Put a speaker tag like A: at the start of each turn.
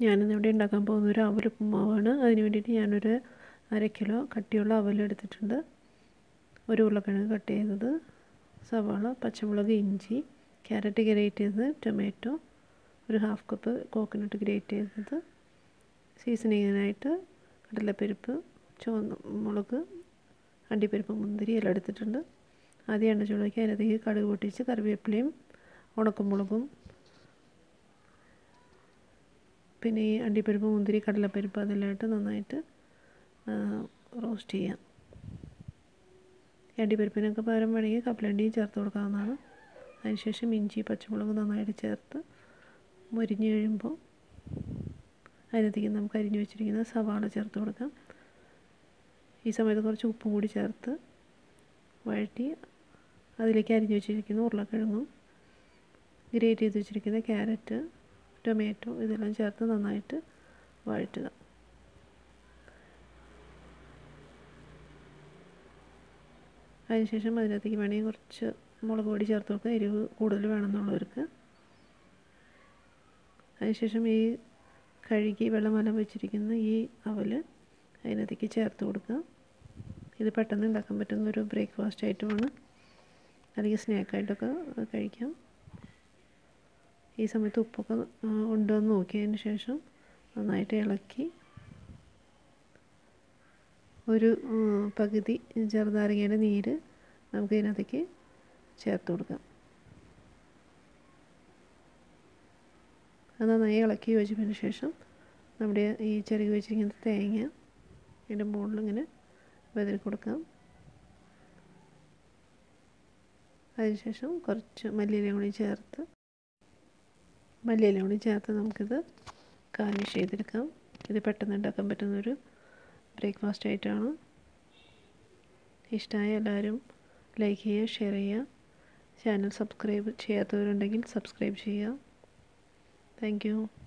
A: ഞാനിന്നിവിടെ ഉണ്ടാക്കാൻ പോകുന്ന ഒരു അവൽ ഉപ്പുമാവാണ് അതിന് വേണ്ടിയിട്ട് ഞാനൊരു അര കിലോ കട്ടിയുള്ള അവൽ എടുത്തിട്ടുണ്ട് ഒരു ഉരുളക്കിഴങ്ങ് കട്ട് ചെയ്തത് സവാള പച്ചമുളക് ഇഞ്ചി ക്യാരറ്റ് ഗ്രേറ്റ് ചെയ്തത് ടൊമാറ്റോ ഒരു ഹാഫ് കപ്പ് കോക്കനട്ട് ഗ്രേറ്റ് ചെയ്തത് സീസണിങ്ങിനായിട്ട് കടലപ്പരിപ്പ് ചുവന്ന മുളക് അണ്ടിപ്പരിപ്പ് മുന്തിരി എല്ലാം എടുത്തിട്ടുണ്ട് ആദ്യം എണ്ണ ചൂടാക്കി അതിനകത്തേക്ക് കടുക് പൊട്ടിച്ച് കറിവേപ്പിലയും ഉണക്കമുളകും പിന്നെ ഈ അണ്ടിപ്പരിപ്പ് മുന്തിരി കടലപ്പരിപ്പ് അതെല്ലാം ഇട്ട് നന്നായിട്ട് റോസ്റ്റ് ചെയ്യാം അണ്ടിപ്പരിപ്പിനൊക്കെ പകരം വേണമെങ്കിൽ കപ്പലണ്ടിയും ചേർത്ത് കൊടുക്കാവുന്നതാണ് അതിനുശേഷം ഇഞ്ചി പച്ചമുളക് നന്നായിട്ട് ചേർത്ത് മുരിഞ്ഞ് കഴിയുമ്പോൾ അതിനകത്തേക്ക് നമുക്ക് അരിഞ്ഞു വെച്ചിരിക്കുന്ന സവാള ചേർത്ത് കൊടുക്കാം ഈ സമയത്ത് കുറച്ച് ഉപ്പും കൂടി ചേർത്ത് വഴറ്റി അതിലേക്ക് അരിഞ്ഞു വെച്ചിരിക്കുന്ന ഉരുളക്കിഴങ്ങും ഗ്രേറ്റ് ചെയ്ത് വെച്ചിരിക്കുന്ന ക്യാരറ്റ് ടൊമാറ്റോ ഇതെല്ലാം ചേർത്ത് നന്നായിട്ട് വഴറ്റുക അതിനുശേഷം അതിനകത്തേക്ക് വേണമെങ്കിൽ കുറച്ച് മുളക് പൊടി ചേർത്ത് കൊടുക്കുക എരിവ് കൂടുതൽ വേണമെന്നുള്ളവർക്ക് അതിനുശേഷം ഈ കഴുകി വെള്ളമലം വെച്ചിരിക്കുന്ന ഈ അവൽ അതിനകത്തേക്ക് ചേർത്ത് കൊടുക്കുക ഇത് പെട്ടെന്ന് ഉണ്ടാക്കാൻ പറ്റുന്ന ഒരു ബ്രേക്ക്ഫാസ്റ്റ് ഐറ്റമാണ് അല്ലെങ്കിൽ സ്നാക്കായിട്ടൊക്കെ കഴിക്കാം ഈ സമയത്ത് ഉപ്പൊക്കെ ഉണ്ടോ എന്ന് നോക്കിയതിന് ശേഷം നന്നായിട്ട് ഇളക്കി ഒരു പകുതി ചെറുനാരങ്ങയുടെ നീര് നമുക്ക് ഇതിനകത്തേക്ക് ചേർത്ത് കൊടുക്കാം അത് നന്നായി ഇളക്കി യോജിപ്പിന് ശേഷം നമ്മുടെ ഈ ചെറുകി വെച്ചിരിക്കുന്ന തേങ്ങ ഇതിൻ്റെ മുകളിൽ ഇങ്ങനെ വെതറി കൊടുക്കാം അതിനുശേഷം കുറച്ച് മല്ലിയിലയും കൂടി ചേർത്ത് മല്ലിയിലയും കൂടി ചേർത്ത് നമുക്കിത് ഗാർണിഷ് ചെയ്തെടുക്കാം ഇത് പെട്ടെന്ന് ഉണ്ടാക്കാൻ പറ്റുന്നൊരു ബ്രേക്ക്ഫാസ്റ്റ് ആയിട്ടാണ് ഇഷ്ടമായ എല്ലാവരും ലൈക്ക് ചെയ്യുക ഷെയർ ചെയ്യുക ചാനൽ സബ്സ്ക്രൈബ് ചെയ്യാത്തവരുണ്ടെങ്കിൽ സബ്സ്ക്രൈബ് ചെയ്യുക താങ്ക്